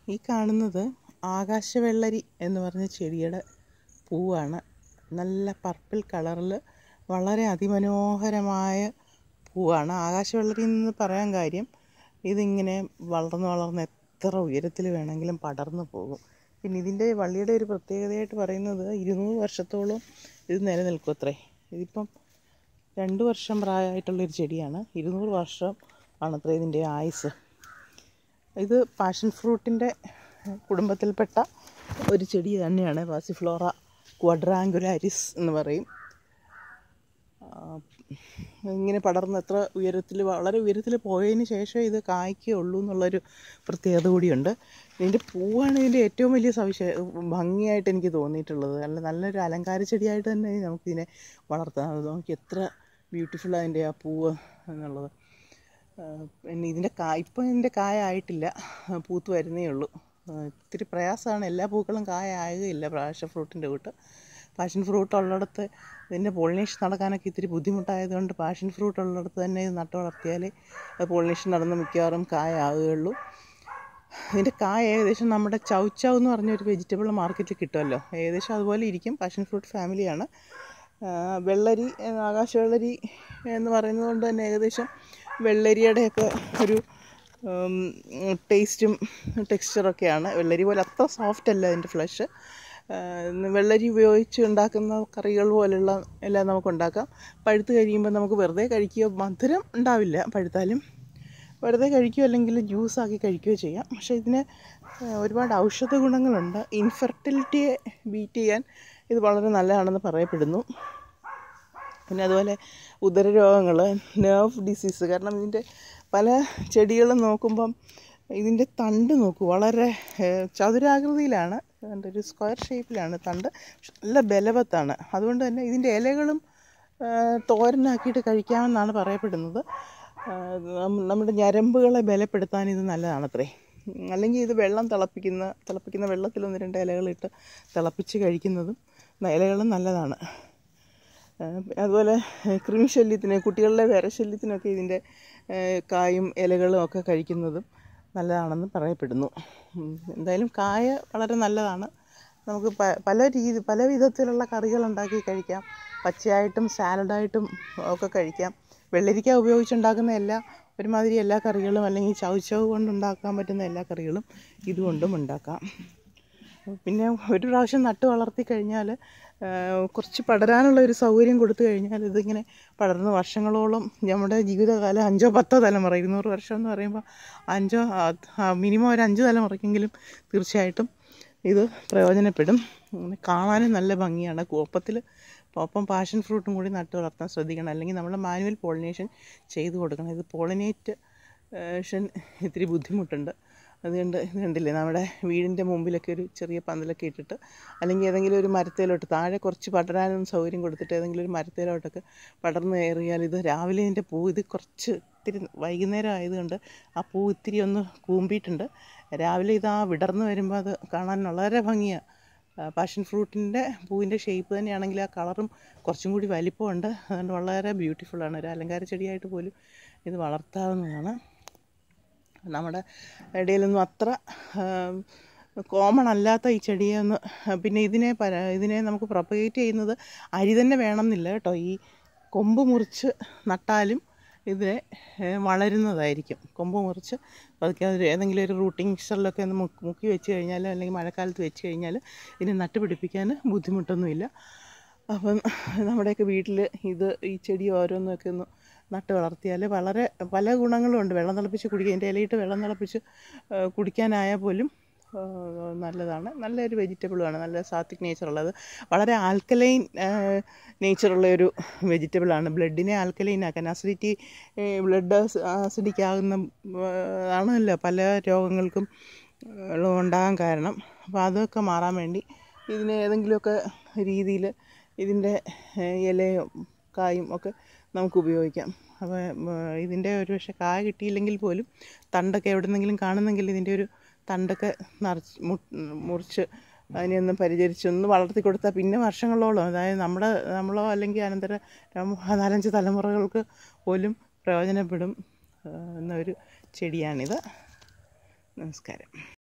ഈ കാണുന്നത് ആകാശവെള്ളരി എന്ന് പറഞ്ഞ ചെടിയുടെ പൂവാണ് നല്ല പർപ്പിൾ കളറിൽ വളരെ അതിമനോഹരമായ പൂവാണ് ആകാശവെള്ളരി എന്ന് പറയാൻ കാര്യം ഇതിങ്ങനെ വളർന്ന് വളർന്ന് എത്ര ഉയരത്തിൽ വേണമെങ്കിലും പടർന്നു പോകും പിന്നെ ഇതിൻ്റെ വള്ളിയുടെ ഒരു പ്രത്യേകതയായിട്ട് പറയുന്നത് ഇരുന്നൂറ് വർഷത്തോളം ഇത് നിലനിൽക്കും അത്രേ ഇതിപ്പം രണ്ട് വർഷം പ്രായമായിട്ടുള്ളൊരു ചെടിയാണ് ഇരുന്നൂറ് വർഷം ആണത്രേ ഇതിൻ്റെ ആയുസ് ഇത് പാഷൻ ഫ്രൂട്ടിൻ്റെ കുടുംബത്തിൽപ്പെട്ട ഒരു ചെടി തന്നെയാണ് പാസിഫ്ലോറ ക്വഡ്രാങ്കുലാരിസ് എന്ന് പറയും ആ, ഇങ്ങനെ പടർന്ന് എത്ര ഉയരത്തിൽ വളരെ ഉയരത്തിൽ പോയതിന് ശേഷം ഇത് കായ്ക്കുള്ളൂ എന്നുള്ളൊരു പ്രത്യേകത കൂടിയുണ്ട് ഇതിൻ്റെ പൂവാണ് ഇതിൻ്റെ ഏറ്റവും വലിയ സവിശേ ഭംഗിയായിട്ട് എനിക്ക് തോന്നിയിട്ടുള്ളത് നല്ല നല്ലൊരു അലങ്കാര ചെടിയായിട്ട് തന്നെ നമുക്കിതിനെ വളർത്താം അത് നോക്കി എത്ര ബ്യൂട്ടിഫുൾ അതിൻ്റെ ആ പൂവ് എന്നുള്ളത് ആ, പിന്നെ ഇതിൻ്റെ കായ ഇപ്പം ഇതിൻ്റെ കായ ആയിട്ടില്ല പൂത്ത് വരുന്നേ ഉള്ളൂ ആ, ഇത്തിരി പ്രയാസമാണ് എല്ലാ പൂക്കളും കായ ആകുകയില്ല പാഷൻ ഫ്രൂട്ടിൻ്റെ കൂട്ട് പാഷൻ ഫ്രൂട്ട് ഉള്ളിടത്ത് ഇതിൻ്റെ പോളിനേഷൻ നടക്കാനൊക്കെ ഇത്തിരി ബുദ്ധിമുട്ടായതുകൊണ്ട് പാഷൻ ഫ്രൂട്ട് ഉള്ളിടത്ത് തന്നെ ഇത് നട്ടു വളർത്തിയാലേ അത് പോളിനേഷൻ നടന്ന് മിക്കവാറും കായ ആകുകയുള്ളൂ ഇതിൻ്റെ കായ ഏകദേശം നമ്മുടെ ചൗച്ചൗ എന്ന് പറഞ്ഞൊരു വെജിറ്റബിൾ മാർക്കറ്റിൽ കിട്ടുമല്ലോ ഏകദേശം അതുപോലെ ഇരിക്കും പാഷൻ ഫ്രൂട്ട് ഫാമിലിയാണ് ആ, വെള്ളരി ആ, ആകാശവെള്ളരി എന്ന് പറയുന്നത് കൊണ്ട് തന്നെ ഏകദേശം വെള്ളരിയുടെയൊക്കെ ഒരു ടേസ്റ്റും ടെക്സ്ചറൊക്കെയാണ് വെള്ളരി പോലെ അത്ര സോഫ്റ്റ് അല്ല അതിൻ്റെ ഫ്ലഷ് വെള്ളരി ഉപയോഗിച്ച് ഉണ്ടാക്കുന്ന കറികൾ പോലുള്ള എല്ലാം നമുക്ക് ഉണ്ടാക്കാം പഴുത്ത് കഴിയുമ്പോൾ നമുക്ക് വെറുതെ കഴിക്കുകയോ മധുരം ഉണ്ടാവില്ല പഴുത്താലും വെറുതെ കഴിക്കുകയോ അല്ലെങ്കിൽ ജ്യൂസാക്കി കഴിക്കുകയോ ചെയ്യാം പക്ഷേ ഇതിന് ആ, ഒരുപാട് ഔഷധ ഗുണങ്ങളുണ്ട് ഇൻഫെർട്ടിലിറ്റിയെ ബീറ്റ് ചെയ്യാൻ ഇത് വളരെ നല്ലതാണെന്ന് പറയപ്പെടുന്നു പിന്നെ അതുപോലെ ഉദരരോഗങ്ങൾ നെർവ് ഡിസീസ് കാരണം ഇതിൻ്റെ പല ചെടികളും നോക്കുമ്പം ഇതിൻ്റെ തണ്ട് നോക്കൂ വളരെ ഏഹ്, ചതുരാകൃതിയിലാണ് അതിൻ്റെ ഒരു സ്ക്വയർ ഷേപ്പിലാണ് തണ്ട് പക്ഷെ നല്ല ബലവത്താണ് അതുകൊണ്ട് തന്നെ ഇതിൻ്റെ ഇലകളും ഏഹ്, തോരനാക്കിയിട്ട് കഴിക്കാമെന്നാണ് പറയപ്പെടുന്നത് ഏഹ്, നം- നമ്മുടെ ഞരമ്പുകളെ ബലപ്പെടുത്താൻ ഇത് നല്ലതാണത്രേ ഉം, അല്ലെങ്കിൽ ഇത് വെള്ളം തിളപ്പിക്കുന്ന തിളപ്പിക്കുന്ന വെള്ളത്തിൽ ഒന്ന് രണ്ട് ഇലകളിട്ട് തിളപ്പിച്ച് കഴിക്കുന്നതും ഇലകളും നല്ലതാണ് ഏഹ് അതുപോലെ ഏഹ് കൃമിശല്യത്തിന് കുട്ടികളുടെ വിരശല്യത്തിനൊക്കെ ഇതിൻ്റെ ഏഹ് കായും ഇലകളും ഒക്കെ കഴിക്കുന്നതും നല്ലതാണെന്ന് പറയപ്പെടുന്നു ഉം, എന്തായാലും കായ വളരെ നല്ലതാണ് നമുക്ക് പ- പല രീതി പല വിധത്തിലുള്ള കറികൾ ഉണ്ടാക്കി കഴിക്കാം പച്ചയായിട്ടും സാലഡായിട്ടും ഒക്കെ കഴിക്കാം വെള്ളരിക്ക ഉപയോഗിച്ചുണ്ടാക്കുന്ന എല്ലാ ഒരുമാതിരി എല്ലാ കറികളും അല്ലെങ്കിൽ ചൗച്ചവ് കൊണ്ടുണ്ടാക്കാൻ പറ്റുന്ന എല്ലാ കറികളും ഇതുകൊണ്ടും ഉണ്ടാക്കാം പിന്നെ ഒരു പ്രാവശ്യം നട്ട് വളർത്തി കഴിഞ്ഞാൽ കുറച്ച് പടരാനുള്ള ഒരു സൗകര്യം കൊടുത്തു കഴിഞ്ഞാൽ ഇതിങ്ങനെ പടർന്ന് വർഷങ്ങളോളം നമ്മുടെ ജീവിതകാലം അഞ്ചോ പത്തോ തലമുറ ഇരുന്നൂറ് വർഷം എന്ന് പറയുമ്പോൾ അഞ്ചോ മിനിമം ഒരു അഞ്ച് തലമുറയ്ക്കെങ്കിലും തീർച്ചയായിട്ടും ഇത് പ്രയോജനപ്പെടും ഉം, കാണാനും നല്ല ഭംഗിയാണ് ഒപ്പത്തിൽ ഒപ്പം പാഷൻ ഫ്രൂട്ടും കൂടി നട്ട് വളർത്താൻ ശ്രദ്ധിക്കണം അല്ലെങ്കിൽ നമ്മൾ മാനുവൽ പോളിനേഷൻ ചെയ്ത് കൊടുക്കണം ഇത് പോളിനേറ്റ് ഷൻ ഇത്തിരി ബുദ്ധിമുട്ടുണ്ട് അതുകൊണ്ട് ഇത് കണ്ടില്ലേ നമ്മുടെ വീടിൻ്റെ മുമ്പിലൊക്കെ ഒരു ചെറിയ പന്തലൊക്കെ ഇട്ടിട്ട് അല്ലെങ്കിൽ ഏതെങ്കിലും ഒരു മരത്തേലോട്ട് താഴെ കുറച്ച് പടരാനും സൗകര്യം കൊടുത്തിട്ട് ഏതെങ്കിലും ഒരു മരത്തേലോട്ടൊക്കെ പടർന്നു കയറിയാൽ ഇത് രാവിലെ ഇതിൻ്റെ പൂ ഇത് കുറച്ച് ഇത്തിരി വൈകുന്നേരം ആയതുകൊണ്ട് ആ പൂ ഇത്തിരി ഒന്ന് കൂമ്പിയിട്ടുണ്ട് രാവിലെ ഇത് ആ വിടർന്ന് വരുമ്പോൾ അത് കാണാൻ വളരെ ഭംഗിയാണ് പാഷൻ ഫ്രൂട്ടിൻ്റെ പൂവിൻ്റെ ഷേപ്പ് തന്നെയാണെങ്കിൽ ആ കളറും കുറച്ചും കൂടി വലിപ്പമുണ്ട് അതുകൊണ്ട് വളരെ ബ്യൂട്ടിഫുള്ളാണ് ഒരു അലങ്കാര ചെടിയായിട്ട് പോലും ഇത് വളർത്താവുന്നതാണ് നമ്മുടെ ഇടയിലൊന്നും അത്ര കോമൺ അല്ലാത്ത ഈ ചെടിയെ ഒന്ന് പിന്നെ ഇതിനെ പര ഇതിനെ നമുക്ക് പ്രൊപ്പഗേറ്റ് ചെയ്യുന്നത് അരി തന്നെ വേണമെന്നില്ല കേട്ടോ ഈ കൊമ്പ് മുറിച്ച് നട്ടാലും ഇതിനെ ഏഹ്, വളരുന്നതായിരിക്കും കൊമ്പ് മുറിച്ച് പതുക്കെ അത് ഏതെങ്കിലും ഒരു റൂട്ടിംഗ് മിക്സറിലൊക്കെ ഒന്ന് മുക്കി മുക്കി വെച്ച് കഴിഞ്ഞാൽ അല്ലെങ്കിൽ മഴക്കാലത്ത് വെച്ച് കഴിഞ്ഞാൽ ഇതിനെ നട്ടുപിടിപ്പിക്കാൻ ബുദ്ധിമുട്ടൊന്നുമില്ല അപ്പം നമ്മുടെയൊക്കെ വീട്ടിൽ ഇത് ഈ ചെടി ഓരോന്നൊക്കെ ഒന്ന് നട്ട് വളർത്തിയാൽ വളരെ പല ഗുണങ്ങളും ഉണ്ട് വെള്ളം തിളപ്പിച്ച് കുടിക്കുക ഇതിൻ്റെ ഇലയിട്ട് വെള്ളം തിളപ്പിച്ച് ആ, കുടിക്കാനായാൽ പോലും ആ, നല്ലതാണ് നല്ലൊരു വെജിറ്റബിളുമാണ് നല്ല സാത്വിക് നേച്ചറുള്ളത് വളരെ ആൽക്കലൈൻ നേച്ചറുള്ള ഒരു വെജിറ്റബിളാണ് ബ്ലഡിനെ ആൽക്കലൈൻ ആക്കാൻ അസിഡിറ്റി ബ്ലഡ് ആസിഡിക് ആകുന്ന ആ, ആണല്ലോ പല രോഗങ്ങൾക്കും ആ, ഉണ്ടാകാൻ കാരണം അപ്പോൾ അതൊക്കെ മാറാൻ വേണ്ടി ഇതിന് ഏതെങ്കിലുമൊക്കെ രീതിയിൽ ഇതിൻ്റെ ഏഹ്, ഇലയും കായും ഒക്കെ നമുക്ക് ഉപയോഗിക്കാം അപ്പോൾ ഇതിൻ്റെ ഒരു പക്ഷേ കായ കിട്ടിയില്ലെങ്കിൽ പോലും തണ്ടൊക്കെ എവിടെന്നെങ്കിലും കാണുന്നെങ്കിൽ ഇതിൻ്റെ ഒരു തണ്ടൊക്കെ നിറച്ച് മു- മുറിച്ച് അതിനെ ഒന്ന് പരിചരിച്ച് ഒന്ന് വളർത്തി കൊടുത്താൽ പിന്നെ വർഷങ്ങളോളം അതായത് നമ്മുടെ നമ്മളോ അല്ലെങ്കിൽ അനന്തര രം- നാലഞ്ച് തലമുറകൾക്ക് പോലും പ്രയോജനപ്പെടും ഏഹ്, എന്നൊരു ചെടിയാണിത് നമസ്കാരം